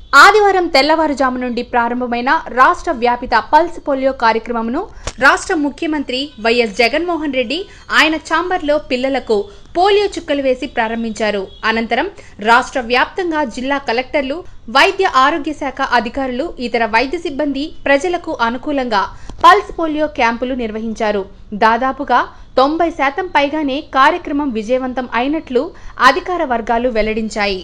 ఆదివారం తెల్లవారుజాము నుండి ప్రారంభమైన రాష్ట్ర వ్యాపిత పల్స్ పోలియో కార్యక్రమమును రాష్ట్ర ముఖ్యమంత్రి వైఎస్ జగన్మోహన్ రెడ్డి ఆయన ఛాంబర్లో పిల్లలకు పోలియో చుక్కలు వేసి ప్రారంభించారు అనంతరం రాష్ట్ర వ్యాప్తంగా జిల్లా కలెక్టర్లు వైద్య ఆరోగ్య శాఖ అధికారులు ఇతర వైద్య సిబ్బంది ప్రజలకు అనుకూలంగా పల్స్ పోలియో క్యాంపులు నిర్వహించారు దాదాపుగా తొంభై శాతం పైగానే కార్యక్రమం విజయవంతం అయినట్లు అధికార వర్గాలు వెల్లడించాయి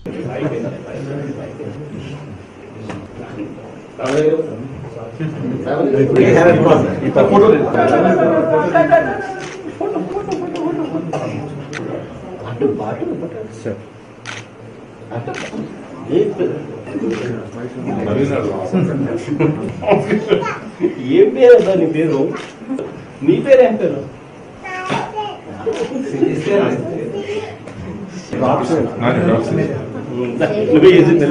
ఏం పేరు అబ్బా నీ పేరు నీ పేరు ఏం పేరు నువ్వే చేసింది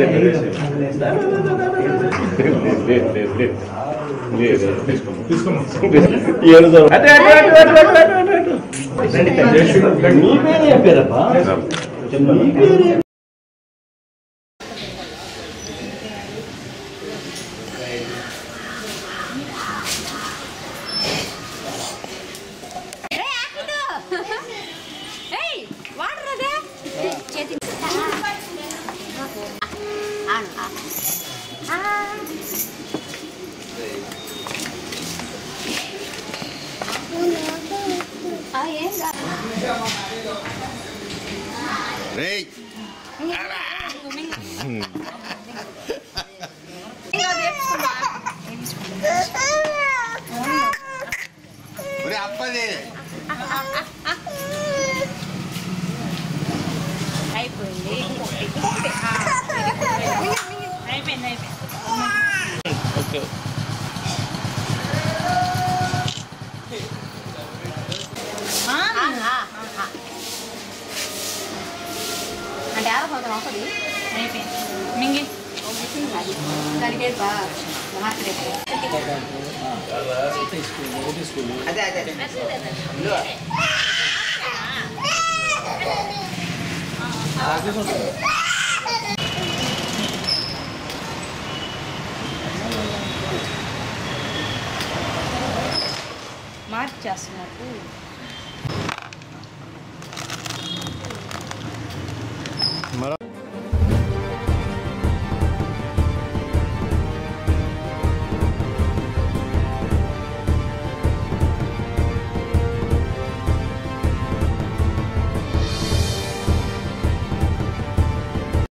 నీ పేరు ఏం పేరబ్బా నీ పేరు ఏం ఏయ్ వాటర్ అదే చేతి ఏం కాదు రేయ్ ఒరే అప్పది అయిపోయింది అయిపోయింది అయిపోయింది అంటే ఎలా పోతాం వస్తుంది అయిపోయింది మింగి దానికి బా మార్క్ చేస్తున్నట్టు